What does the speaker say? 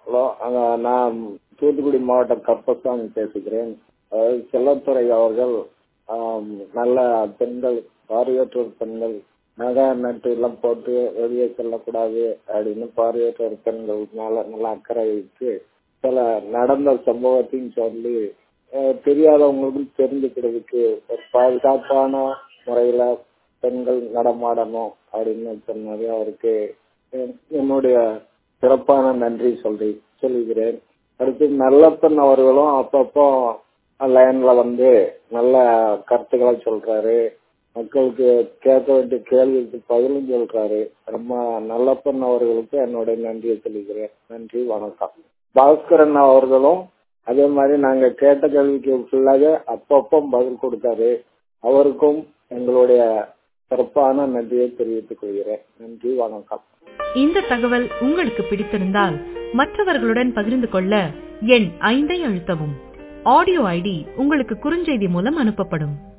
hello அஹ், நான் தூத்துக்குடி மாவட்டம் கப்பசாமி பேசுகிறேன் அதாவது செல்லத்துறை அவர்கள் ஆம், நல்ல பெண்கள் பார்வையற்றோர் பெண்கள் நகை நட்டு எல்லாம் போட்டு வெளியே செல்லக்கூடாது அப்படின்னு பார்வையற்றோர் பெண்கள் மேல நல்ல அக்கறை வைத்து சில நடந்த சம்பவத்தையும் சொல்லி அஹ், தெரியாதவங்களுக்கு தெரிஞ்சுக்கிறதுக்கு ஒரு பாதுகாப்பான முறையில பெண்கள் நடமாடணும் அப்படின்னு சொன்னது அவருக்கு என்- என்னுடைய சிறப்பான நன்றி சொல்லி சொல்லுகிறேன் அடுத்து நல்லப்பன் அவர்களும் அப்பப்போ லைன்ல வந்து நல்ல கருத்துக்களை சொல்றாரு மக்களுக்கு கேட்க வேண்டிய கேள்விக்கு பதிலும் சொல்றாரு ரொம்ப நல்லப்பன் அவர்களுக்கு என்னுடைய நன்றியை சொல்லிக்கிறேன் நன்றி வணக்கம் பாஸ்கரன் அவர்களும் அதே மாதிரி நாங்க கேட்ட கேள்விக்கு ஃபுல்லாக அப்பப்போ பதில் கொடுத்தாரு அவருக்கும் எங்களுடைய சிறப்பான நன்றியை தெரிவித்துக் கொள்கிறேன் நன்றி வணக்கம் இந்த தகவல் உங்களுக்கு பிடித்திருந்தால் மற்றவர்களுடன் பகிர்ந்து கொள்ள எண் ஐந்தை அழுத்தவும் ஆடியோ ஐடி உங்களுக்கு குறுஞ்செய்தி மூலம் அனுப்பப்படும்